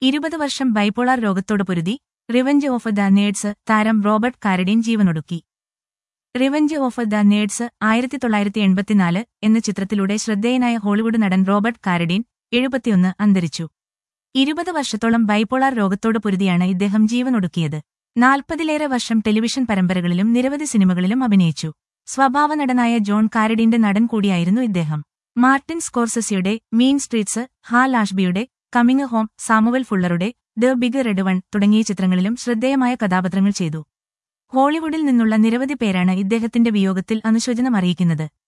ഇരുപത് വർഷം ബൈപ്പോളാർ രോഗത്തോട് പൊരുതി റിവഞ്ച് ഓഫ് ദ നേഡ്സ് താരം റോബർട്ട് കാരഡീൻ ജീവനൊടുക്കി റിവഞ്ച് ഓഫ് ദ നേഡ്സ് ആയിരത്തി തൊള്ളായിരത്തി എൺപത്തിനാല് എന്ന ചിത്രത്തിലൂടെ ശ്രദ്ധേയനായ ഹോളിവുഡ് നടൻ റോബർട്ട് കാരഡീൻ എഴുപത്തിയൊന്ന് അന്തരിച്ചു ഇരുപത് വർഷത്തോളം ബൈപ്പോളാർ രോഗത്തോട് പൊരുതിയാണ് ഇദ്ദേഹം ജീവനൊടുക്കിയത് നാൽപ്പതിലേറെ വർഷം ടെലിവിഷൻ പരമ്പരകളിലും നിരവധി സിനിമകളിലും അഭിനയിച്ചു സ്വഭാവ നടനായ ജോൺ കാരഡിന്റെ നടൻ കൂടിയായിരുന്നു ഇദ്ദേഹം മാർട്ടിൻ സ്കോർസസിയുടെ മീൻ സ്ട്രീറ്റ്സ് ഹാൽ ആഷ്ബിയുടെ കമ്മിങ് ഹോം സാമുവൽ ഫുള്ളറുടെ ദ ബിഗ് റെഡ് വൺ തുടങ്ങിയ ചിത്രങ്ങളിലും ശ്രദ്ധേയമായ കഥാപാത്രങ്ങൾ ചെയ്തു ഹോളിവുഡിൽ നിന്നുള്ള നിരവധി പേരാണ് ഇദ്ദേഹത്തിന്റെ വിയോഗത്തിൽ അനുശോചനം അറിയിക്കുന്നത്